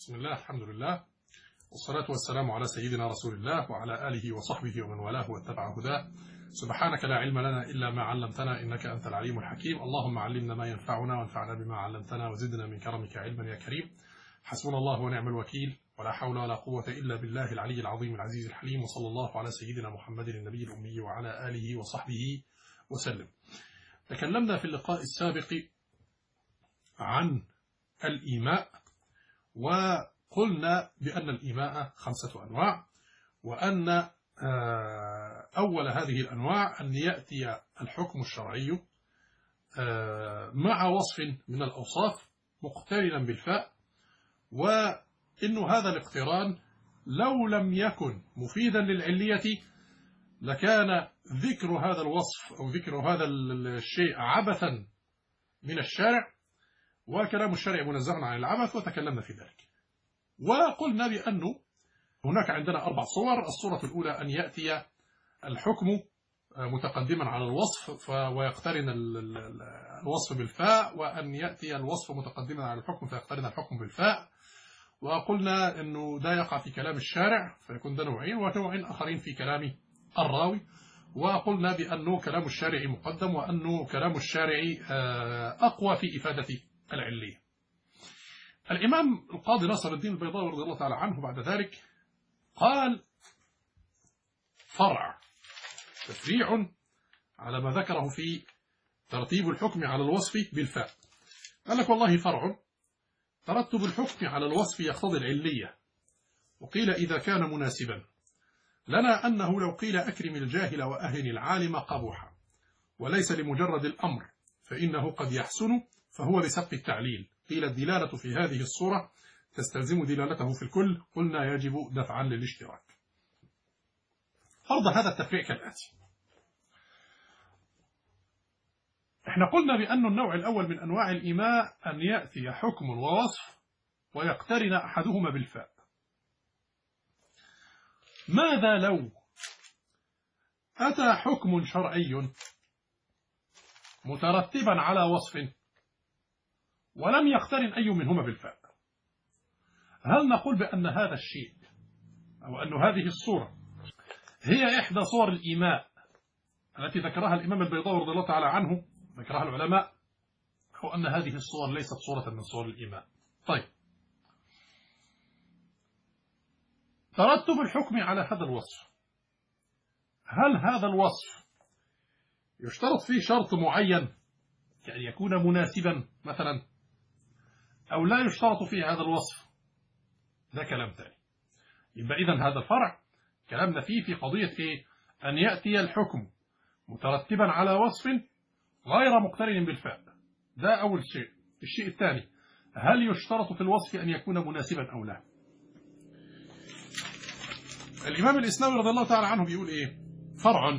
بسم الله الحمد لله والصلاة والسلام على سيدنا رسول الله وعلى آله وصحبه ومن والاه واتبع هداه سبحانك لا علم لنا إلا ما علمتنا إنك أنت العليم الحكيم اللهم علمنا ما ينفعنا وانفعنا بما علمتنا وزدنا من كرمك علما يا كريم حسبنا الله ونعم الوكيل ولا حول ولا قوة إلا بالله العلي العظيم العزيز الحليم وصلى الله على سيدنا محمد النبي الأمي وعلى آله وصحبه وسلم تكلمنا في اللقاء السابق عن الإيماء وقلنا بأن الإيماء خمسة أنواع وأن أول هذه الأنواع أن يأتي الحكم الشرعي مع وصف من الأوصاف مقترنا بالفاء وإن هذا الاقتران لو لم يكن مفيدا للعلية لكان ذكر هذا الوصف أو ذكر هذا الشيء عبثا من الشارع وكلام الشرع منزه عن العبث وتكلمنا في ذلك وقلنا بأنه هناك عندنا أربع صور الصورة الأولى أن يأتي الحكم متقدما على الوصف ويقترن الوصف بالفاء وأن يأتي الوصف متقدما على الحكم فيقترن الحكم بالفاء وقلنا أنه ده يقع في كلام الشارع فيكون ده نوعين ونوعين آخرين في كلام الراوي وقلنا بأنه كلام الشارع مقدم وأنه كلام الشارع أقوى في إفادة العلية الإمام القاضي ناصر الدين البيضاوي رضي الله تعالى عنه بعد ذلك قال فرع تفريع على ما ذكره في ترتيب الحكم على الوصف بالفاء قال لك والله فرع ترتب الحكم على الوصف يقتضي العلية وقيل إذا كان مناسبا لنا أنه لو قيل أكرم الجاهل وأهن العالم قبوحا وليس لمجرد الأمر فإنه قد يحسن فهو بسبق التعليل قيل الدلالة في هذه الصورة تستلزم دلالته في الكل قلنا يجب دفعا للاشتراك فرض هذا التفريع كالآتي احنا قلنا بأن النوع الأول من أنواع الإيماء أن يأتي حكم ووصف ويقترن أحدهما بالفاء ماذا لو أتى حكم شرعي مترتبا على وصف ولم يقترن أي منهما بالفاء هل نقول بأن هذا الشيء أو أن هذه الصورة هي إحدى صور الإيماء التي ذكرها الإمام البيضاوي رضي الله تعالى عنه ذكرها العلماء أو أن هذه الصور ليست صورة من صور الإيماء طيب ترتب الحكم على هذا الوصف هل هذا الوصف يشترط فيه شرط معين يعني يكون مناسبا مثلا أو لا يشترط فيه هذا الوصف ده كلام تاني يبقى إذن هذا الفرع كلامنا فيه في قضية إيه أن يأتي الحكم مترتبا على وصف غير مقترن بالفاء ده أول شيء الشيء الثاني هل يشترط في الوصف أن يكون مناسبا أو لا الإمام الإسلامي رضي الله تعالى عنه بيقول إيه فرع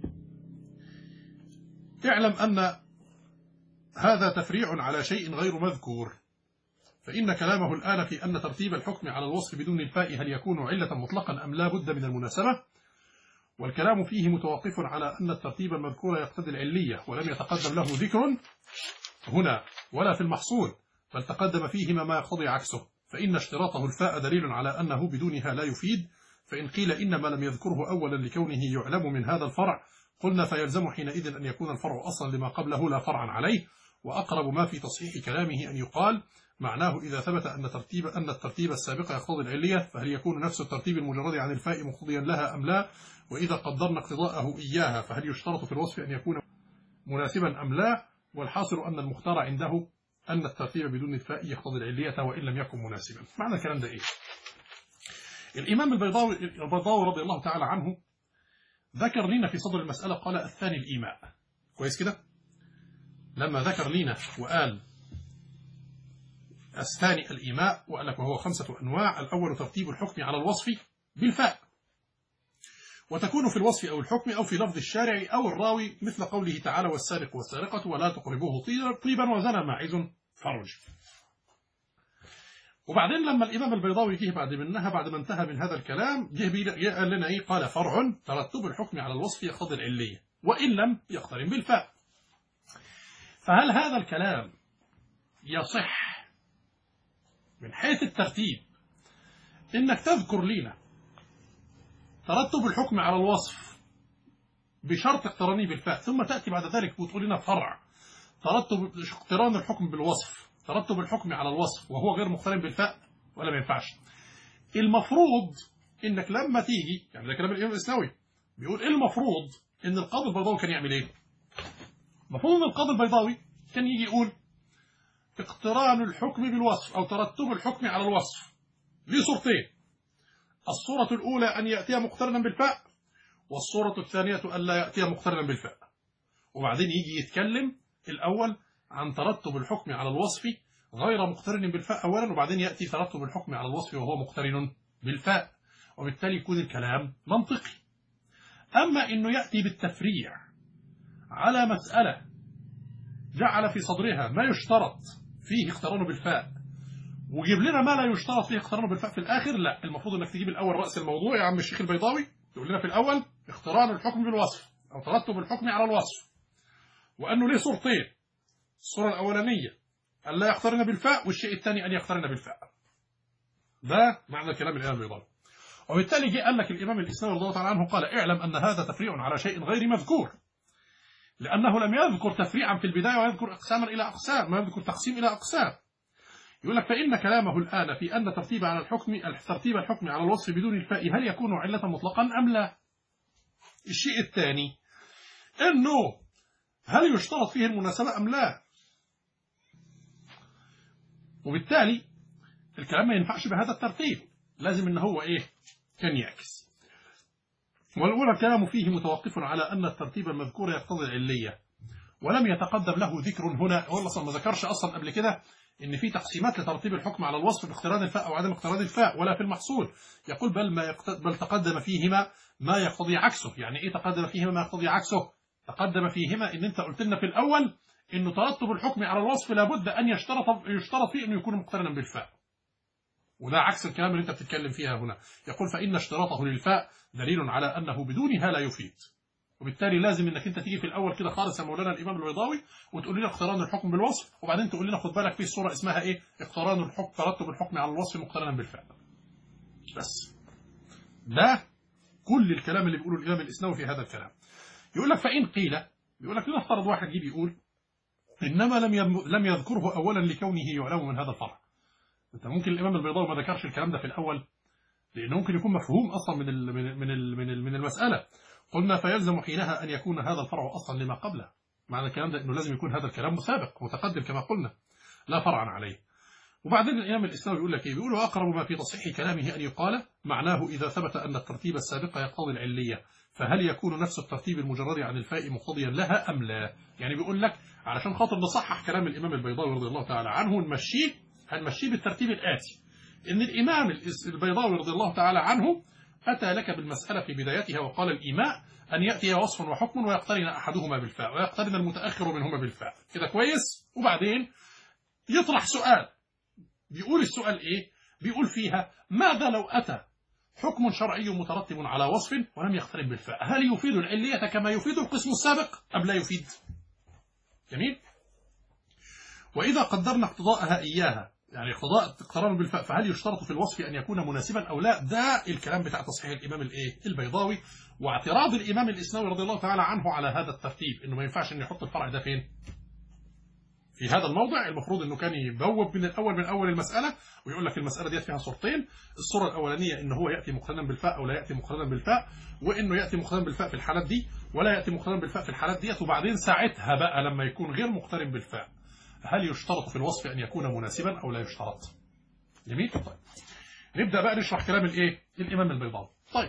اعلم أن هذا تفريع على شيء غير مذكور فإن كلامه الآن في أن ترتيب الحكم على الوصف بدون الفاء هل يكون علة مطلقا أم لا بد من المناسبة والكلام فيه متوقف على أن الترتيب المذكور يقتضي العلية ولم يتقدم له ذكر هنا ولا في المحصول بل تقدم فيهما ما يقتضي عكسه فإن اشتراطه الفاء دليل على أنه بدونها لا يفيد فإن قيل إنما لم يذكره أولا لكونه يعلم من هذا الفرع قلنا فيلزم حينئذ أن يكون الفرع أصلا لما قبله لا فرعا عليه وأقرب ما في تصحيح كلامه أن يقال معناه إذا ثبت أن ترتيب أن الترتيب السابق يقتضي العلية فهل يكون نفس الترتيب المجرد عن الفاء مقتضيا لها أم لا وإذا قدرنا اقتضاءه إياها فهل يشترط في الوصف أن يكون مناسبا أم لا والحاصل أن المختار عنده أن الترتيب بدون الفاء يقتضي العلية وإن لم يكن مناسبا معنى الكلام ده إيه الإمام البيضاوي, البيضاوي رضي الله تعالى عنه ذكر لنا في صدر المسألة قال الثاني الإيماء كويس كده لما ذكر لنا وقال الثاني الإيماء وقال لك وهو خمسة أنواع الأول ترتيب الحكم على الوصف بالفاء وتكون في الوصف أو الحكم أو في لفظ الشارع أو الراوي مثل قوله تعالى والسارق والسارقة ولا تقربوه طيبا وزنى ماعز فرج وبعدين لما الإمام البيضاوي جه بعد منها بعد ما انتهى من هذا الكلام جه قال لنا إيه قال فرع ترتب الحكم على الوصف يقتضي العلية وإن لم يقترن بالفاء فهل هذا الكلام يصح من حيث الترتيب إنك تذكر لينا ترتب الحكم على الوصف بشرط اقترانه بالفاء ثم تأتي بعد ذلك وتقول لنا فرع ترتب اقتران الحكم بالوصف ترتب الحكم على الوصف وهو غير مقترن بالفاء ولا ما ينفعش المفروض انك لما تيجي يعني ده كلام الامام الاسنوي بيقول ايه المفروض ان القاضي البيضاوي كان يعمل ايه المفروض ان القاضي البيضاوي كان يجي يقول اقتران الحكم بالوصف او ترتب الحكم على الوصف ليه صورتين الصورة الأولى أن يأتي مقترنا بالفاء والصورة الثانية أن لا يأتي مقترنا بالفاء وبعدين يجي يتكلم الأول عن ترتب الحكم على الوصف غير مقترن بالفاء أولا وبعدين يأتي ترتب الحكم على الوصف وهو مقترن بالفاء وبالتالي يكون الكلام منطقي أما أنه يأتي بالتفريع على مسألة جعل في صدرها ما يشترط فيه اقترانه بالفاء وجيب لنا ما لا يشترط فيه اقترانه بالفاء في الآخر لا المفروض أنك تجيب الأول رأس الموضوع يا عم الشيخ البيضاوي تقول لنا في الأول اقتران الحكم بالوصف أو ترتب الحكم على الوصف وأنه ليه صورتين الصورة الأولانية أن لا يقترن بالفاء والشيء الثاني أن يقترن بالفاء ده معنى كلام الإمام البيضاوي وبالتالي جه قال لك الإمام الإسلامي رضي الله تعالى عنه قال اعلم أن هذا تفريع على شيء غير مذكور لأنه لم يذكر تفريعا في البداية ويذكر أقساما إلى أقسام ما يذكر تقسيم إلى أقسام يقول لك فإن كلامه الآن في أن ترتيب على الحكم ترتيب الحكم على الوصف بدون الفاء هل يكون علة مطلقا أم لا الشيء الثاني أنه هل يشترط فيه المناسبة أم لا وبالتالي الكلام ما ينفعش بهذا الترتيب لازم ان هو ايه كان يعكس والأولى الكلام فيه متوقف على أن الترتيب المذكور يقتضي العلية ولم يتقدم له ذكر هنا هو أصلا ما ذكرش أصلا قبل كده إن في تقسيمات لترتيب الحكم على الوصف باقتران الفاء أو عدم اقتران الفاء ولا في المحصول يقول بل ما يقتد بل تقدم فيهما ما يقتضي عكسه يعني إيه تقدم فيهما ما يقتضي عكسه تقدم فيهما إن أنت قلت لنا في الأول إنه ترتب الحكم على الوصف لابد أن يشترط يشترط فيه أنه يكون مقترنا بالفاء وده عكس الكلام اللي أنت بتتكلم فيها هنا يقول فإن اشتراطه للفاء دليل على أنه بدونها لا يفيد وبالتالي لازم انك انت تيجي في الاول كده خالص يا مولانا الامام البيضاوي وتقول لنا اقتران الحكم بالوصف وبعدين تقول لنا خد بالك في صوره اسمها ايه اقتران الحكم ترتب الحكم على الوصف مقترنا بالفعل بس ده كل الكلام اللي بيقوله الامام الاسنوي في هذا الكلام يقول لك فان قيل بيقول لك لنفترض واحد يجي يقول انما لم لم يذكره اولا لكونه يعلم من هذا الفرع انت ممكن الامام البيضاوي ما ذكرش الكلام ده في الاول لانه ممكن يكون مفهوم اصلا من ال من ال من ال من, ال من المساله قلنا فيلزم حينها أن يكون هذا الفرع أصلا لما قبله معنى الكلام ده أنه لازم يكون هذا الكلام مسابق متقدم كما قلنا لا فرعا عليه وبعدين الإمام الإسلامي يقول لك إيه بيقول أقرب ما في تصحيح كلامه أن يقال معناه إذا ثبت أن الترتيب السابق يقتضي العلية فهل يكون نفس الترتيب المجرد عن الفاء مقتضيا لها أم لا يعني بيقول لك علشان خاطر نصحح كلام الإمام البيضاوي رضي الله تعالى عنه نمشيه هنمشيه بالترتيب الآتي إن الإمام البيضاوي رضي الله تعالى عنه أتى لك بالمسألة في بدايتها وقال الإيماء أن يأتي وصف وحكم ويقترن أحدهما بالفاء ويقترن المتأخر منهما بالفاء كده كويس وبعدين يطرح سؤال بيقول السؤال إيه بيقول فيها ماذا لو أتى حكم شرعي مترتب على وصف ولم يقترن بالفاء هل يفيد العلية كما يفيد القسم السابق أم لا يفيد جميل وإذا قدرنا اقتضاءها إياها يعني اقتضاء اقتران بالفاء فهل يشترط في الوصف أن يكون مناسبا أو لا ده الكلام بتاع تصحيح الإمام الإيه البيضاوي واعتراض الإمام الإسلامي رضي الله تعالى عنه على هذا الترتيب إنه ما ينفعش إنه يحط الفرع ده فين في هذا الموضع المفروض إنه كان يبوب من الأول من أول المسألة ويقول لك المسألة ديت فيها صورتين الصورة الأولانية إن هو يأتي مقترنا بالفاء أو لا يأتي مقترنا بالفاء وإنه يأتي مقترنا بالفاء في الحالات دي ولا يأتي مقترنا بالفاء في الحالات ديت وبعدين ساعتها بقى لما يكون غير مقترن بالفاء هل يشترط في الوصف أن يكون مناسبا أو لا يشترط جميل طيب نبدأ بقى نشرح كلام الايه الإمام البيضاوي طيب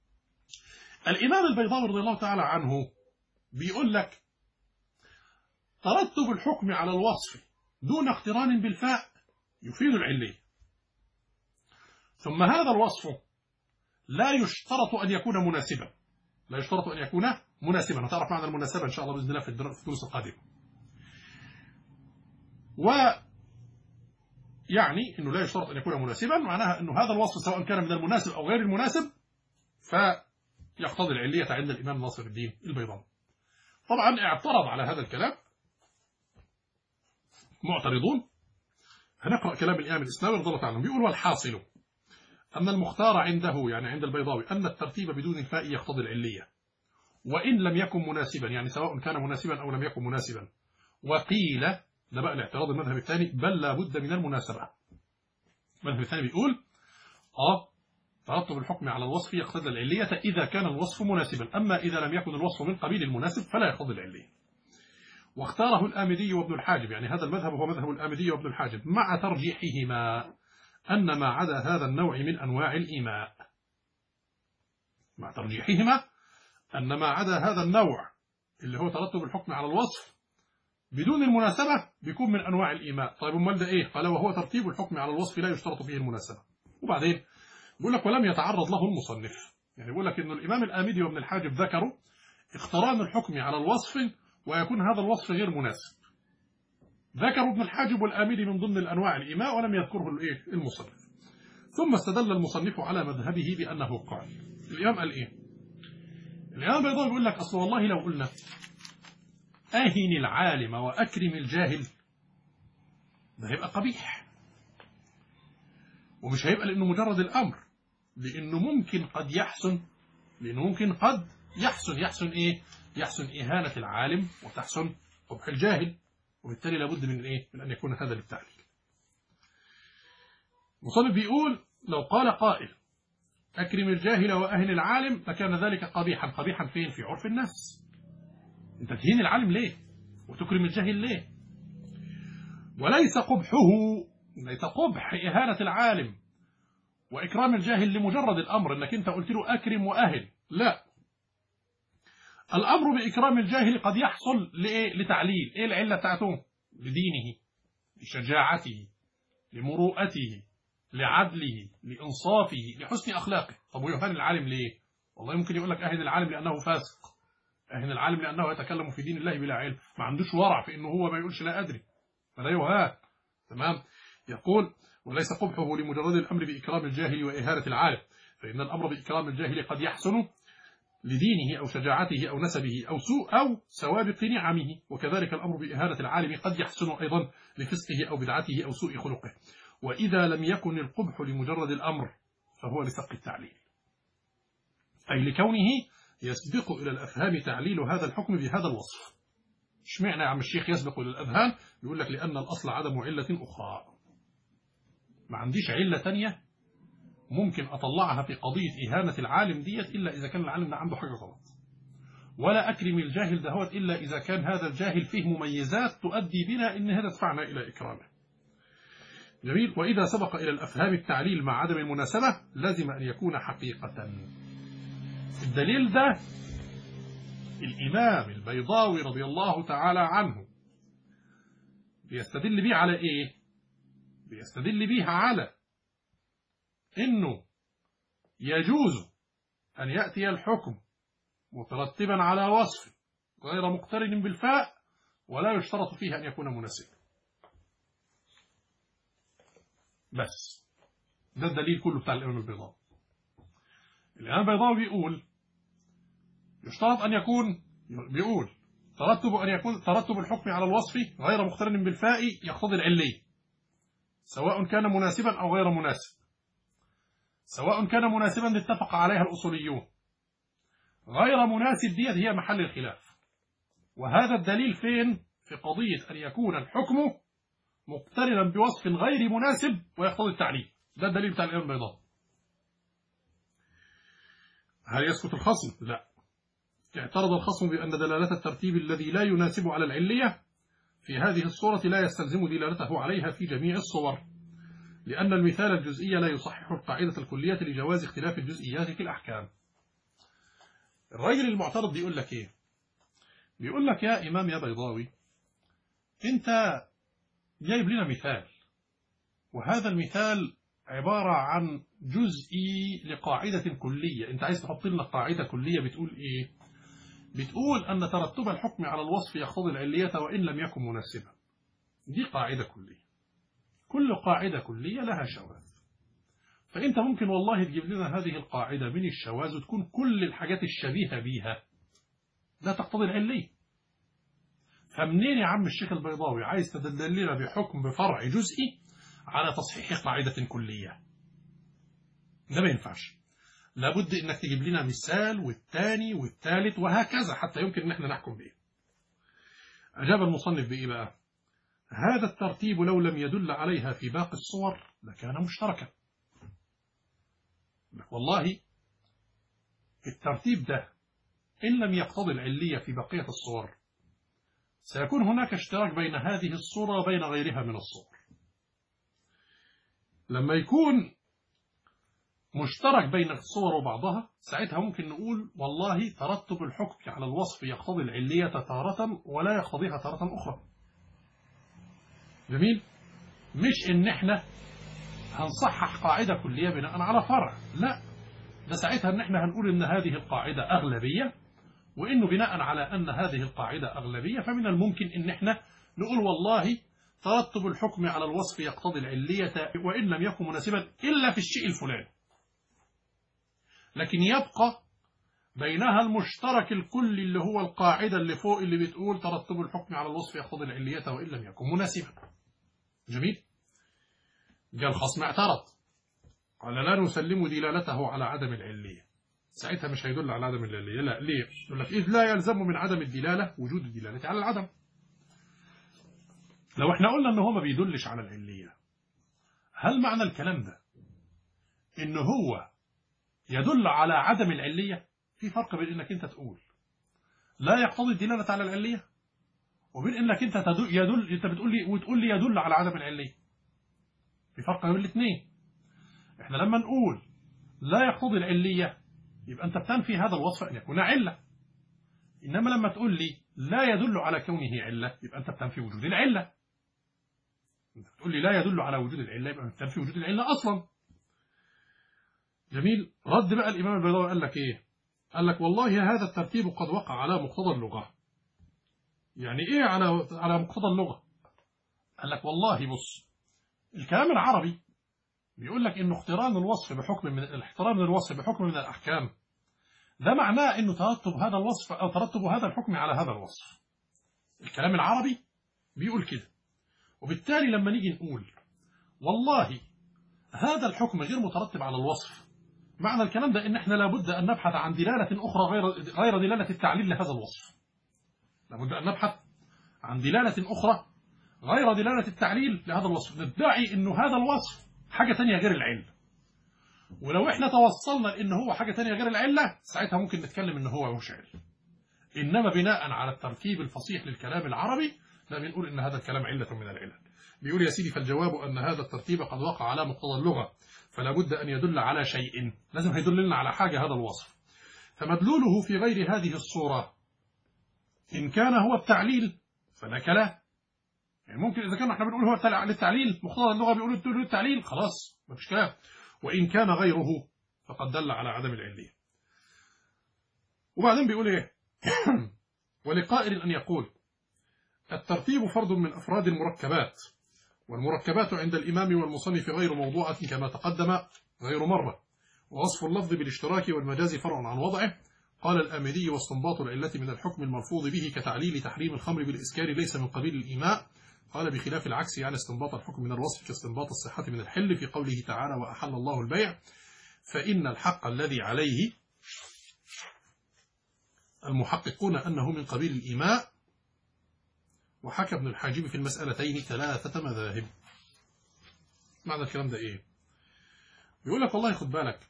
الإمام البيضاوي رضي الله تعالى عنه بيقول لك ترتب الحكم على الوصف دون اقتران بالفاء يفيد العلية ثم هذا الوصف لا يشترط أن يكون مناسبا لا يشترط أن يكون مناسبا وتعرف معنى المناسبة إن شاء الله بإذن الله في الدروس القادمة و يعني أنه لا يشترط أن يكون مناسبا معناها أنه هذا الوصف سواء كان من المناسب أو غير المناسب فيقتضي العلية عند الإمام ناصر الدين البيضاوي طبعا اعترض على هذا الكلام معترضون هنقرأ كلام الإمام الإسلامي رضي الله تعالى بيقول والحاصل أن المختار عنده يعني عند البيضاوي أن الترتيب بدون الفاء يقتضي العلية وإن لم يكن مناسبا يعني سواء كان مناسبا أو لم يكن مناسبا وقيل ده بقى الاعتراض المذهب الثاني بل لا بد من المناسبة المذهب الثاني بيقول آه ترتب الحكم على الوصف يقتضي العلية إذا كان الوصف مناسبا أما إذا لم يكن الوصف من قبيل المناسب فلا يقتضي العلية واختاره الآمدي وابن الحاجب يعني هذا المذهب هو مذهب الآمدي وابن الحاجب مع ترجيحهما أن ما عدا هذا النوع من أنواع الإيماء مع ترجيحهما أن ما عدا هذا النوع اللي هو ترتب الحكم على الوصف بدون المناسبة بيكون من أنواع الإيماء طيب امال ده إيه قال وهو ترتيب الحكم على الوصف لا يشترط فيه المناسبة وبعدين بيقول لك ولم يتعرض له المصنف يعني بيقول لك إن الإمام الآمدي وابن الحاجب ذكروا اقتران الحكم على الوصف ويكون هذا الوصف غير مناسب ذكر ابن الحاجب والآمدي من ضمن الأنواع الإيماء ولم يذكره الإيه المصنف ثم استدل المصنف على مذهبه بأنه قال الإمام قال إيه الإمام البيضاوي بيقول لك أصل والله لو قلنا أهن العالم وأكرم الجاهل ده هيبقى قبيح ومش هيبقى لأنه مجرد الأمر لأنه ممكن قد يحسن لأنه ممكن قد يحسن يحسن إيه يحسن إهانة العالم وتحسن قبح الجاهل وبالتالي لابد من إيه من أن يكون هذا للتعليل مصنف بيقول لو قال قائل أكرم الجاهل وأهن العالم لكان ذلك قبيحا قبيحا فين في عرف الناس أنت تهين العالم ليه وتكرم الجاهل ليه وليس قبحه ليس قبح إهانة العالم وإكرام الجاهل لمجرد الأمر أنك أنت قلت له أكرم وأهل لا الأمر بإكرام الجاهل قد يحصل لإيه؟ لتعليل إيه العلة بتاعته لدينه لشجاعته لمروءته لعدله لإنصافه لحسن أخلاقه طب ويهان العالم ليه والله ممكن يقول لك أهن العالم لأنه فاسق أهن العالم لأنه يتكلم في دين الله بلا علم ما عندوش ورع في أنه هو ما يقولش لا أدري فلا يهان تمام يقول وليس قبحه لمجرد الأمر بإكرام الجاهل وإهانة العالم فإن الأمر بإكرام الجاهل قد يحسن لدينه أو شجاعته أو نسبه أو سوء أو سوابق نعمه وكذلك الأمر بإهانة العالم قد يحسن أيضا لفسقه أو بدعته أو سوء خلقه وإذا لم يكن القبح لمجرد الأمر فهو لسق التعليل أي لكونه يسبق إلى الأفهام تعليل هذا الحكم بهذا الوصف اشمعنى يا عم الشيخ يسبق إلى الأذهان يقول لك لأن الأصل عدم علة أخرى ما عنديش علة تانية ممكن أطلعها في قضية إهانة العالم ديت إلا إذا كان العالم ده عنده حاجة غلط ولا أكرم الجاهل دهوت إلا إذا كان هذا الجاهل فيه مميزات تؤدي بنا إن هذا تدفعنا إلى إكرامه جميل وإذا سبق إلى الأفهام التعليل مع عدم المناسبة لازم أن يكون حقيقة الدليل ده الإمام البيضاوي رضي الله تعالى عنه بيستدل به على إيه بيستدل به على إنه يجوز أن يأتي الحكم مترتبا على وصف غير مقترن بالفاء ولا يشترط فيه أن يكون مناسبا بس ده الدليل كله بتاع الإمام البيضاوي الإمام البيضاوي بيقول يشترط أن يكون بيقول ترتب أن يكون ترتب الحكم على الوصف غير مقترن بالفاء يقتضي العلية سواء كان مناسبا أو غير مناسب سواء كان مناسبا اتفق عليها الأصوليون غير مناسب ديت هي محل الخلاف وهذا الدليل فين في قضية أن يكون الحكم مقترنا بوصف غير مناسب ويقتضي التعليل ده الدليل بتاع الإمام البيضاء هل يسقط الخصم؟ لا اعترض الخصم بأن دلالة الترتيب الذي لا يناسب على العلية في هذه الصورة لا يستلزم دلالته عليها في جميع الصور لأن المثال الجزئي لا يصحح القاعدة الكلية لجواز اختلاف الجزئيات في الأحكام الراجل المعترض بيقول لك إيه بيقول لك يا إمام يا بيضاوي أنت جايب لنا مثال وهذا المثال عبارة عن جزئي لقاعدة كلية أنت عايز تحط لنا قاعدة كلية بتقول إيه بتقول أن ترتب الحكم على الوصف يقتضي العلية وإن لم يكن مناسبا دي قاعدة كلية كل قاعدة كلية لها شواذ فأنت ممكن والله تجيب لنا هذه القاعدة من الشواذ وتكون كل الحاجات الشبيهة بيها لا تقتضي العلية فمنين يا عم الشيخ البيضاوي عايز تدللنا بحكم بفرع جزئي على تصحيح قاعدة كلية ده ما ينفعش لابد انك تجيب لنا مثال والثاني والثالث وهكذا حتى يمكن ان احنا نحكم به اجاب المصنف بايه بقى هذا الترتيب لو لم يدل عليها في باقي الصور لكان مشتركا والله الترتيب ده إن لم يقتضي العلية في بقية الصور سيكون هناك اشتراك بين هذه الصورة وبين غيرها من الصور لما يكون مشترك بين الصور وبعضها ساعتها ممكن نقول والله ترتب الحكم على الوصف يقتضي العلية تارة ولا يقتضيها تارة أخرى جميل مش ان احنا هنصحح قاعدة كلية بناء على فرع لا ده ساعتها ان احنا هنقول ان هذه القاعدة أغلبية وانه بناء على ان هذه القاعدة أغلبية فمن الممكن ان احنا نقول والله ترتب الحكم على الوصف يقتضي العلية وإن لم يكن مناسبا إلا في الشيء الفلاني لكن يبقى بينها المشترك الكلي اللي هو القاعدة اللي فوق اللي بتقول ترتب الحكم على الوصف يقتضي العلية وإن لم يكن مناسبا جميل جاء الخصم اعترض قال لا نسلم دلالته على عدم العلية ساعتها مش هيدل على عدم العلية لا ليه يقول لك إذ لا يلزم من عدم الدلالة وجود الدلالة على العدم لو احنا قلنا ان هو ما بيدلش على العلية هل معنى الكلام ده ان هو يدل على عدم العلية في فرق بين انك انت تقول لا يقتضي الدلالة على العلية وبين انك انت تدل يدل انت بتقول لي وتقول لي يدل على عدم العلية في فرق بين الاثنين احنا لما نقول لا يقتضي العلية يبقى انت بتنفي هذا الوصف ان يكون علة انما لما تقول لي لا يدل على كونه علة يبقى انت بتنفي وجود العلة انت بتقول لي لا يدل على وجود العلة يبقى بتنفي وجود العلة اصلا جميل رد بقى الامام البيضاوي قال لك ايه قال لك والله هذا الترتيب قد وقع على مقتضى اللغة يعني ايه على على مقتضى اللغة قال لك والله بص الكلام العربي بيقول لك انه اقتران الوصف بحكم من الاحترام للوصف بحكم من الاحكام ده معناه انه ترتب هذا الوصف او ترتب هذا الحكم على هذا الوصف الكلام العربي بيقول كده وبالتالي لما نيجي نقول والله هذا الحكم غير مترتب على الوصف معنى الكلام ده ان احنا لابد ان نبحث عن دلالة اخرى غير غير دلالة التعليل لهذا الوصف لابد ان نبحث عن دلالة اخرى غير دلالة التعليل لهذا الوصف ندعي انه هذا الوصف حاجة تانية غير العلة ولو احنا توصلنا ان هو حاجة تانية غير العلة ساعتها ممكن نتكلم ان هو مش علة انما بناء على التركيب الفصيح للكلام العربي لا بنقول ان هذا الكلام علة من العلل بيقول يا سيدي فالجواب ان هذا الترتيب قد وقع على مقتضى اللغة فلا بد ان يدل على شيء لازم هيدل لنا على حاجة هذا الوصف فمدلوله في غير هذه الصورة إن كان هو التعليل فلا كلام يعني ممكن إذا كان احنا بنقول هو للتعليل مقتضى اللغة بيقول للتعليل خلاص ما فيش كلام وإن كان غيره فقد دل على عدم العلية وبعدين بيقول إيه ولقائل أن يقول الترتيب فرد من أفراد المركبات والمركبات عند الإمام والمصنف غير موضوعة كما تقدم غير مرة ووصف اللفظ بالاشتراك والمجاز فرع عن وضعه قال الآمدي واستنباط العلة من الحكم الملفوظ به كتعليل تحريم الخمر بالإسكار ليس من قبيل الإيماء قال بخلاف العكس يعني استنباط الحكم من الوصف كاستنباط الصحة من الحل في قوله تعالى وأحل الله البيع فإن الحق الذي عليه المحققون أنه من قبيل الإيماء وحكى ابن الحاجب في المسألتين ثلاثة مذاهب معنى الكلام ده إيه بيقول لك والله خد بالك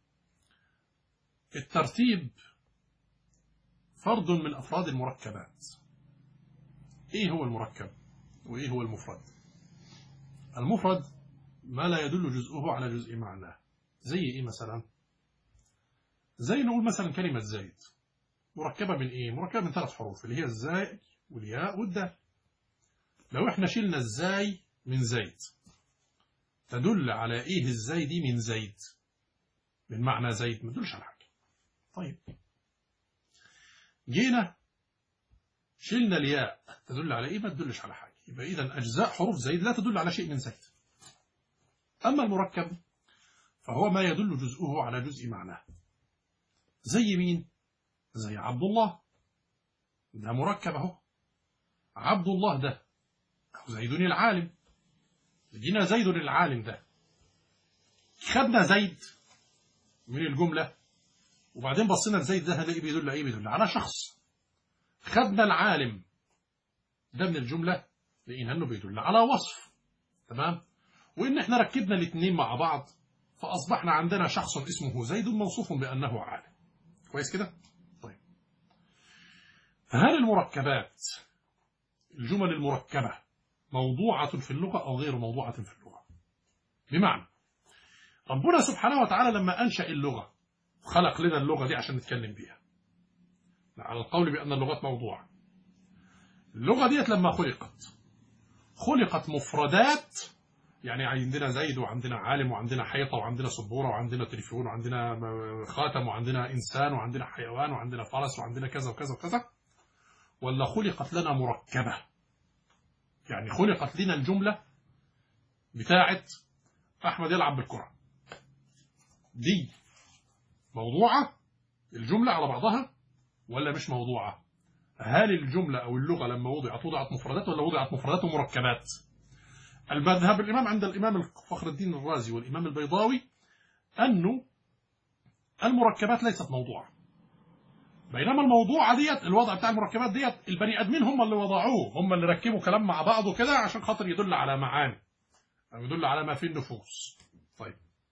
الترتيب فرد من أفراد المركبات إيه هو المركب وإيه هو المفرد المفرد ما لا يدل جزءه على جزء معناه زي إيه مثلا زي نقول مثلا كلمة زيد مركبة من إيه مركبة من ثلاث حروف اللي هي الزاي والياء والدال لو احنا شلنا الزاي من زيد تدل على ايه الزاي دي من زيد من معنى زيد ما تدلش على حاجة طيب جينا شلنا الياء تدل على ايه ما تدلش على حاجة يبقى اذا اجزاء حروف زيد لا تدل على شيء من زيد اما المركب فهو ما يدل جزءه على جزء معناه زي مين زي عبد الله ده مركب اهو عبد الله ده زيد العالم جينا زيد العالم ده خدنا زيد من الجملة وبعدين بصينا لزيد ده هنلاقي بيدل ايه بيدل على شخص خدنا العالم ده من الجملة لقينا انه بيدل على وصف تمام وان احنا ركبنا الاثنين مع بعض فاصبحنا عندنا شخص اسمه زيد موصوف بانه عالم كويس كده طيب هل المركبات الجمل المركبة موضوعة في اللغة أو غير موضوعة في اللغة بمعنى ربنا سبحانه وتعالى لما أنشأ اللغة خلق لنا اللغة دي عشان نتكلم بيها على القول بأن اللغات موضوعة اللغة ديت لما خلقت خلقت مفردات يعني عندنا زيد وعندنا عالم وعندنا حيطة وعندنا سبورة وعندنا تليفون وعندنا خاتم وعندنا إنسان وعندنا حيوان وعندنا فرس وعندنا كذا وكذا وكذا ولا خلقت لنا مركبة يعني خلقت لنا الجملة بتاعت أحمد يلعب بالكرة دي موضوعة الجملة على بعضها ولا مش موضوعة هل الجملة أو اللغة لما وضعت وضعت مفردات ولا وضعت مفردات ومركبات المذهب الإمام عند الإمام فخر الدين الرازي والإمام البيضاوي أنه المركبات ليست موضوعة بينما الموضوعة ديت الوضع بتاع المركبات ديت البني آدمين هم اللي وضعوه هم اللي ركبوا كلام مع بعض وكده عشان خاطر يدل على معاني أو يدل على ما في النفوس طيب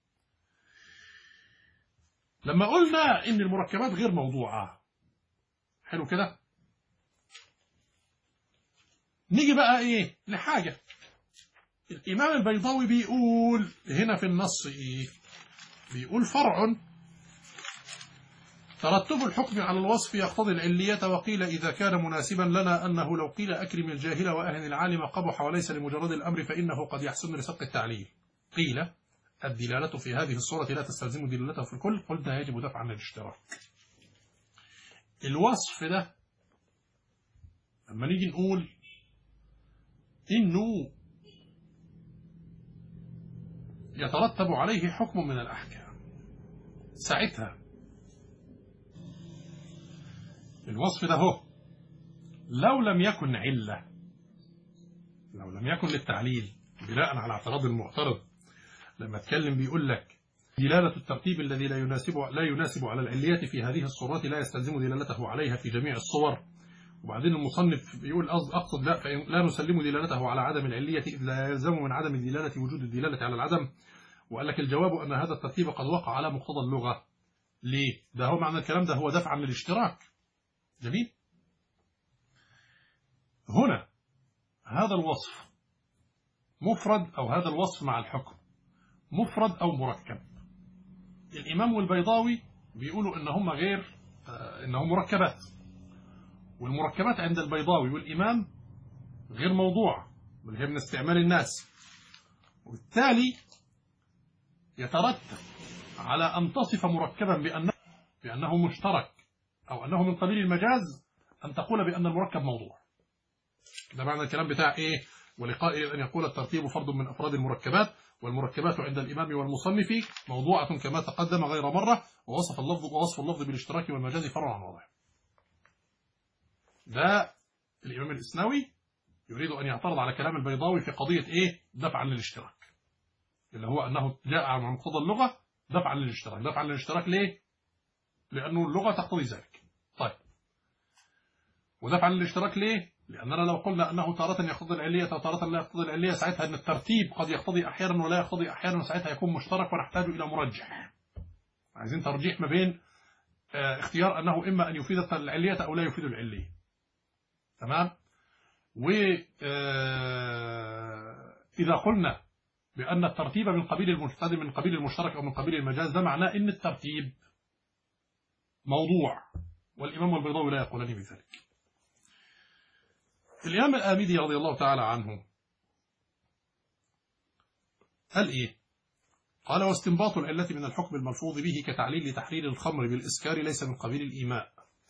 لما قلنا إن المركبات غير موضوعة حلو كده نيجي بقى إيه لحاجة الإمام البيضاوي بيقول هنا في النص إيه بيقول فرع ترتب الحكم على الوصف يقتضي العلية وقيل إذا كان مناسبا لنا أنه لو قيل أكرم الجاهل وأهن العالم قبح وليس لمجرد الأمر فإنه قد يحسن لسق التعليل قيل الدلالة في هذه الصورة لا تستلزم دلالته في الكل قلنا يجب دفع عن الاشتراك الوصف ده لما نيجي نقول إنه يترتب عليه حكم من الأحكام ساعتها الوصف ده هو لو لم يكن علة لو لم يكن للتعليل بناء على اعتراض المعترض لما اتكلم بيقول لك دلالة الترتيب الذي لا يناسب لا يناسب على العليات في هذه الصورات لا يستلزم دلالته عليها في جميع الصور وبعدين المصنف بيقول أقصد لا فإن لا نسلم دلالته على عدم العلية إذ لا يلزم من عدم الدلالة وجود الدلالة على العدم وقال لك الجواب أن هذا الترتيب قد وقع على مقتضى اللغة ليه؟ ده هو معنى الكلام ده هو دفع من الاشتراك جميل هنا هذا الوصف مفرد أو هذا الوصف مع الحكم مفرد أو مركب الإمام والبيضاوي بيقولوا إن هم غير إنهم مركبات والمركبات عند البيضاوي والإمام غير موضوع بل هي من استعمال الناس وبالتالي يترتب على أن تصف مركبا بأنه, بأنه مشترك أو أنه من قبيل المجاز أن تقول بأن المركب موضوع ده معنى الكلام بتاع إيه ولقائل أن يقول الترتيب فرد من أفراد المركبات والمركبات عند الإمام والمصنف موضوعة كما تقدم غير مرة ووصف اللفظ ووصف اللفظ بالاشتراك والمجاز فرع عن واضح ده الإمام الإسناوي يريد أن يعترض على كلام البيضاوي في قضية إيه دفعا للاشتراك اللي هو أنه جاء عن مقتضى اللغة دفعا للاشتراك دفعا للاشتراك ليه لأنه اللغة تقتضي ذلك طيب ودفعا للاشتراك ليه لأننا لو قلنا أنه تارة يقتضي العلية وتارة لا يقتضي العلية ساعتها أن الترتيب قد يقتضي أحيانا ولا يقتضي أحيانا وساعتها يكون مشترك ونحتاج إلى مرجح عايزين ترجيح ما بين اختيار أنه إما أن يفيد العلية أو لا يفيد العلية تمام وإذا قلنا بأن الترتيب من قبيل المجتهد من قبيل المشترك أو من قبيل المجاز ده معناه أن الترتيب موضوع والإمام البيضاوي لا يقولان بذلك الإمام الآمدي رضي الله تعالى عنه قال إيه قال واستنباط العلة من الحكم الملفوظ به كتعليل تحليل الخمر بالإسكار ليس من قبيل الإيماء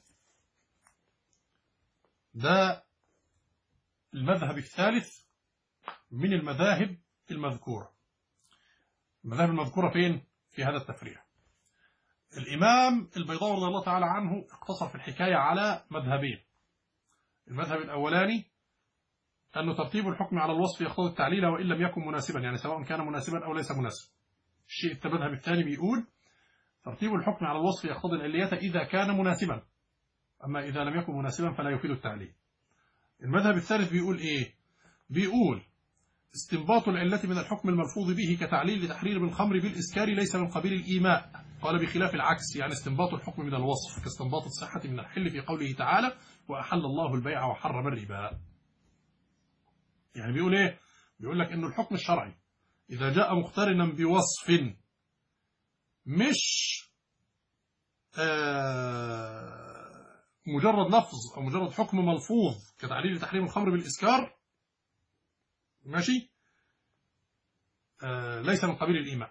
ده المذهب الثالث من المذاهب المذكورة المذاهب المذكورة فين؟ في هذا التفريع الإمام البيضاوي رضي الله تعالى عنه اقتصر في الحكاية على مذهبين المذهب الأولاني أنه ترتيب الحكم على الوصف يقتضي التعليل وإن لم يكن مناسبا يعني سواء كان مناسبا أو ليس مناسب الشيء المذهب الثاني بيقول ترتيب الحكم على الوصف يقتضي العلية إذا كان مناسبا أما إذا لم يكن مناسبا فلا يفيد التعليل المذهب الثالث بيقول إيه بيقول استنباط العلة من الحكم الملفوظ به كتعليل لتحرير الخمر بالإسكار ليس من قبيل الإيماء قال بخلاف العكس يعني استنباط الحكم من الوصف كاستنباط الصحة من الحل في قوله تعالى وأحل الله البيع وحرم الربا يعني بيقول إيه بيقول لك إنه الحكم الشرعي إذا جاء مقترنا بوصف مش آه مجرد لفظ أو مجرد حكم ملفوظ كتعليل تحريم الخمر بالإسكار ماشي آه ليس من قبيل الإيمان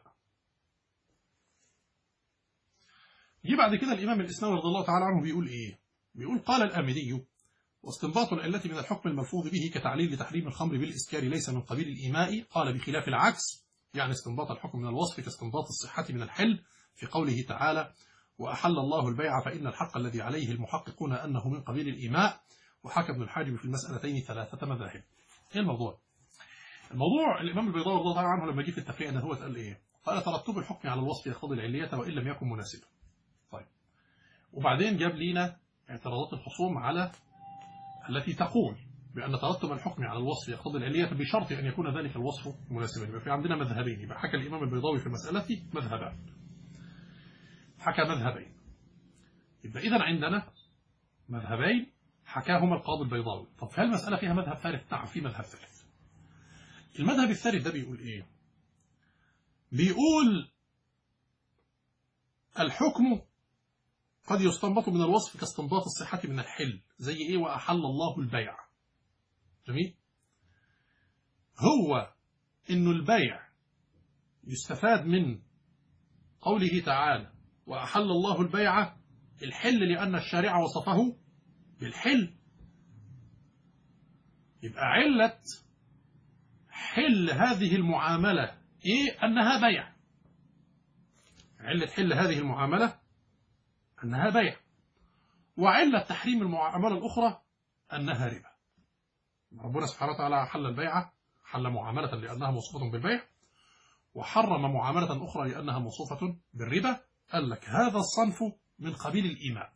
جه بعد كده الإمام الإسلامي رضي الله تعالى عنه بيقول إيه بيقول قال الآمدي واستنباط العلة من الحكم الملفوظ به كتعليل لتحريم الخمر بالإسكار ليس من قبيل الإيماء قال بخلاف العكس يعني استنباط الحكم من الوصف كاستنباط الصحة من الحل في قوله تعالى وأحل الله البيع فإن الحق الذي عليه المحققون أنه من قبيل الإيماء وحكى ابن الحاجب في المسألتين ثلاثة مذاهب إيه الموضوع؟ الموضوع الإمام البيضاوي رضي الله عنه لما جه في التفريع ده هو قال إيه؟ قال ترتب الحكم على الوصف يقتضي العلية وإن لم يكن مناسبا. طيب. وبعدين جاب لنا اعتراضات الخصوم على التي تقول بأن ترتب الحكم على الوصف يقتضي العلية بشرط أن يكون ذلك الوصف مناسبا يبقى في عندنا مذهبين يبقى حكى الإمام البيضاوي في المسألة مذهبان حكى مذهبين يبقى إذا عندنا مذهبين حكاهما القاضي البيضاوي طب هل المسألة فيها مذهب ثالث؟ نعم في مذهب ثالث المذهب الثالث ده بيقول إيه بيقول الحكم قد يستنبط من الوصف كاستنباط الصحة من الحل زي إيه وأحل الله البيع جميل هو إنه البيع يستفاد من قوله تعالى وأحل الله البيع الحل لأن الشارع وصفه بالحل يبقى علة حل هذه المعاملة إيه أنها بيع علة حل هذه المعاملة أنها بيع وعلة تحريم المعاملة الأخرى أنها ربا ربنا سبحانه وتعالى حل البيع حل معاملة لأنها موصوفة بالبيع وحرم معاملة أخرى لأنها موصوفة بالربا قال لك هذا الصنف من قبيل الإيماء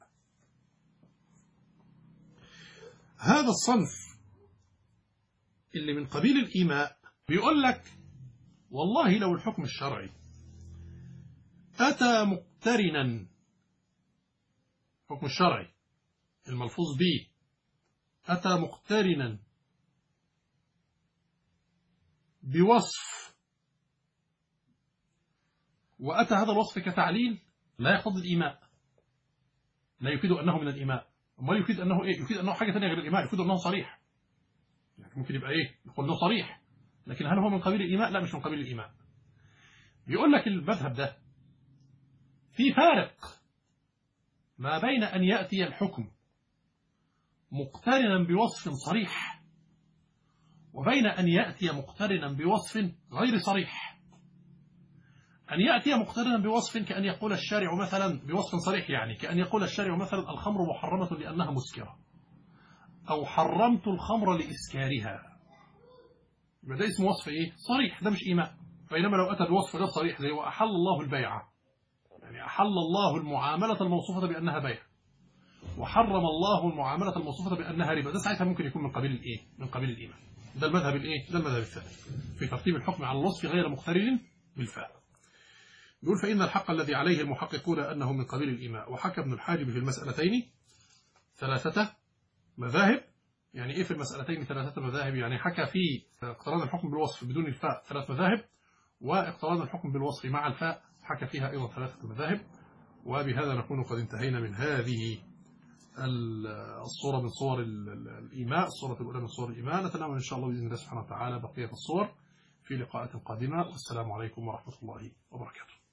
هذا الصنف اللي من قبيل الإيماء بيقول لك والله لو الحكم الشرعي أتى مقترنا الحكم الشرعي الملفوظ به أتى مقترنا بوصف وأتى هذا الوصف كتعليل لا يقتضي الإيماء لا يفيد أنه من الإيماء أمال يفيد أنه إيه يفيد أنه حاجة ثانية غير الإيماء يفيد أنه صريح يعني ممكن يبقى إيه يقول أنه صريح لكن هل هو من قبيل الإيماء لا مش من قبيل الإيماء بيقول لك المذهب ده في فارق ما بين أن يأتي الحكم مقترنا بوصف صريح وبين أن يأتي مقترنا بوصف غير صريح أن يأتي مقترنا بوصف كأن يقول الشارع مثلا بوصف صريح يعني كأن يقول الشارع مثلا الخمر محرمة لأنها مسكرة أو حرمت الخمر لإسكارها يبقى ده اسمه وصف إيه؟ صريح ده مش إيماء بينما لو أتى بوصف غير صريح زي وأحل الله البيع يعني أحل الله المعاملة الموصوفة بأنها بيع وحرم الله المعاملة الموصوفة بأنها ربا ده ساعتها ممكن يكون من قبيل الإيه؟ من قبيل الإيمان ده المذهب الإيه؟ ده المذهب الثالث في ترتيب الحكم على الوصف غير مقترن بالفاء يقول فإن الحق الذي عليه المحققون أنه من قبيل الإيماء وحكى ابن الحاجب في المسألتين ثلاثة مذاهب يعني إيه في المسألتين ثلاثة مذاهب يعني حكى في اقتران الحكم بالوصف بدون الفاء ثلاث مذاهب واقتران الحكم بالوصف مع الفاء حكى فيها أيضا ثلاثة مذاهب وبهذا نكون قد انتهينا من هذه الصورة من صور الإيماء الصورة الأولى من صور الإيمان نتناول إن شاء الله بإذن الله سبحانه وتعالى بقية الصور في لقاءات قادمة والسلام عليكم ورحمة الله وبركاته